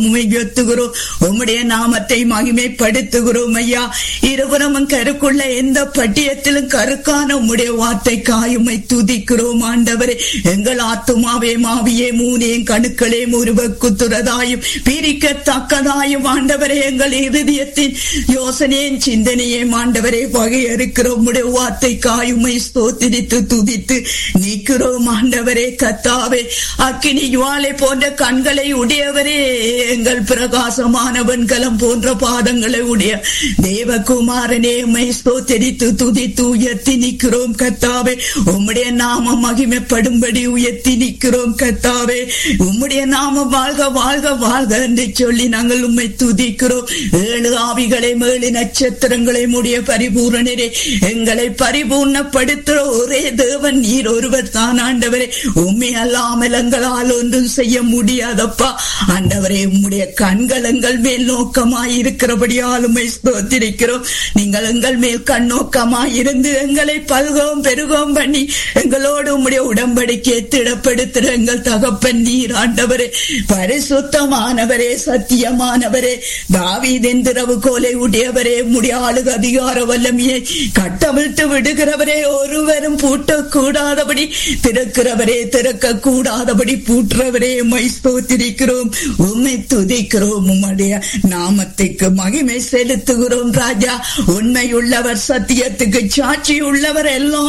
உயர்த்துகிறோம் உம்முடைய நாமத்தை மகிமைப்படுத்துகிறோம் ஐயா இருபுறமும் கருக்குள்ள எந்த பட்டியத்திலும் கருக்கான உம்முடைய வார்த்தை காயுமை துதிக்கிறோம் ஆண்டவரே எங்கள் ஆத்துமாவே மாவியே மூனேன் கணுக்களே முருவக்கு துறதாயும் பிரிக்கத்தக்கதாயும் ஆண்டவரே எங்கள் இருதயத்தின் யோசனையின் சிந்தனையே ஆண்டவரே வகையறுக்கிறோம் உம்முடைய வார்த்தை காயுமை ஸ்தோத்திரித்து துதித்து நீக்கிறோம் ஆண்டவரே கத்தாவே அக்கினி ஜுவாலை போன்ற கண்களை உடையவரே எங்கள் பிரகாசமான வெண்கலம் போன்ற பாதங்களை உடைய தேவகுமாரனே உம்மை ஸ்தோத்தரித்து துதித்து உயர்த்தி நிற்கிறோம் கத்தாவே உம்முடைய நாமம் மகிமைப்படும்படி உயர்த்தி நிற்கிறோம் கத்தாவே உம்முடைய நாமம் வாழ்க வாழ்க வாழ்க என்று சொல்லி நாங்கள் உம்மை துதிக்கிறோம் ஏழு ஆவிகளை ஏழு நட்சத்திரங்களை உடைய பரிபூரணரே எங்களை பரிபூர்ணப்படுத்துற ஒரே தேவன் நீர் ஒருவர் தான் ஆண்டவரே உண்மை அல்லாமல் எங்களால் ஒன்றும் செய்ய முடியாதப்பா ஆண்டவரே உம்முடைய கண்கள் எங்கள் மேல் நோக்கமாய் இருக்கிறபடியால் உண்மை ஸ்தோத்திரிக்கிறோம் நீங்கள் எங்கள் மேல் கண்ணோக்கமாய் இருந்து எங்களை பல்கவும் பெருகவும் பண்ணி எங்களோடு உம்முடைய உடம்படிக்கை திடப்படுத்துற எங்கள் தகப்பன் நீர் ஆண்டவரே பரிசுத்தமானவரே சத்தியமானவரே தாவீதின் திரவு கோலை உடையவரே உம்முடைய ஆளுக அதிகார வல்லமையை கட்டவிழ்த்து விடுகிறவரே ஒருவரும் பூட்டக்கூடாதபடி திறக்கிறவரே திறக்க கூடாதபடி பூட்டுறவரே உம்மை ஸ்தோத்திரிக்கிறோம் உம்மை துதிக்கிறோம் உம்முடைய நாமத்துக்கு மகிமை செலுத்துகிறோம் ராஜா உண்மை உள்ளவர் சத்தியத்துக்கு சாட்சி உள்ளவர் எல்லாம்